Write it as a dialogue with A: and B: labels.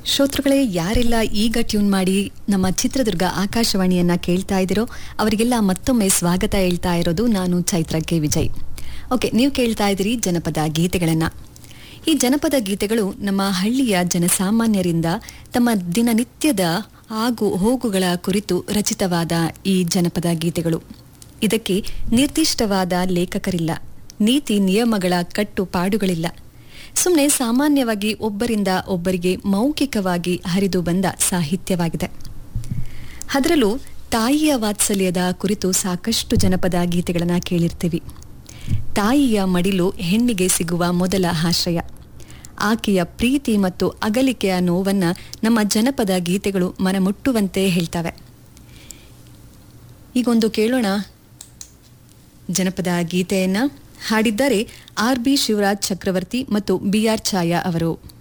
A: ಶ್ರೋತೃಗಳೇ ಯಾರೆಲ್ಲ ಈಗ ಟ್ಯೂನ್ ಮಾಡಿ ನಮ್ಮ ಚಿತ್ರದುರ್ಗ ಆಕಾಶವಾಣಿಯನ್ನ ಕೇಳ್ತಾ ಇದ್ದೀರೋ ಅವರಿಗೆಲ್ಲ ಮತ್ತೊಮ್ಮೆ ಸ್ವಾಗತ ಹೇಳ್ತಾ ಇರೋದು ನಾನು ಚೈತ್ರ ಕೆ ವಿಜಯ್ ಓಕೆ ನೀವು ಕೇಳ್ತಾ ಇದ್ದೀರಿ ಜನಪದ ಗೀತೆಗಳನ್ನ ಈ ಜನಪದ ಗೀತೆಗಳು ನಮ್ಮ ಹಳ್ಳಿಯ ಜನಸಾಮಾನ್ಯರಿಂದ ತಮ್ಮ ದಿನನಿತ್ಯದ ಆಗು ಹೋಗುಗಳ ಕುರಿತು ರಚಿತವಾದ ಈ ಜನಪದ ಗೀತೆಗಳು ಇದಕ್ಕೆ ನಿರ್ದಿಷ್ಟವಾದ ಲೇಖಕರಿಲ್ಲ ನೀತಿ ನಿಯಮಗಳ ಕಟ್ಟುಪಾಡುಗಳಿಲ್ಲ ಸುಮ್ಮನೆ ಸಾಮಾನ್ಯವಾಗಿ ಒಬ್ಬರಿಂದ ಒಬ್ಬರಿಗೆ ಮೌಖಿಕವಾಗಿ ಹರಿದು ಬಂದ ಸಾಹಿತ್ಯವಾಗಿದೆ ಅದರಲ್ಲೂ ತಾಯಿಯ ವಾತ್ಸಲ್ಯದ ಕುರಿತು ಸಾಕಷ್ಟು ಜನಪದ ಗೀತೆಗಳನ್ನು ಕೇಳಿರ್ತೀವಿ ತಾಯಿಯ ಮಡಿಲು ಹೆಣ್ಣಿಗೆ ಸಿಗುವ ಮೊದಲ ಆಶ್ರಯ ಆಕೆಯ ಪ್ರೀತಿ ಮತ್ತು ಅಗಲಿಕೆಯ ನೋವನ್ನ ನಮ್ಮ ಜನಪದ ಗೀತೆಗಳು ಮನಮುಟ್ಟುವಂತೆ ಹೇಳ್ತವೆ ಈಗೊಂದು ಕೇಳೋಣ ಜನಪದ ಗೀತೆಯನ್ನ ಹಾಡಿದ್ದಾರೆ ಆರ್ ಬಿ ಶಿವರಾಜ್ ಚಕ್ರವರ್ತಿ ಮತ್ತು ಬಿ ಆರ್ ಛಾಯಾ ಅವರು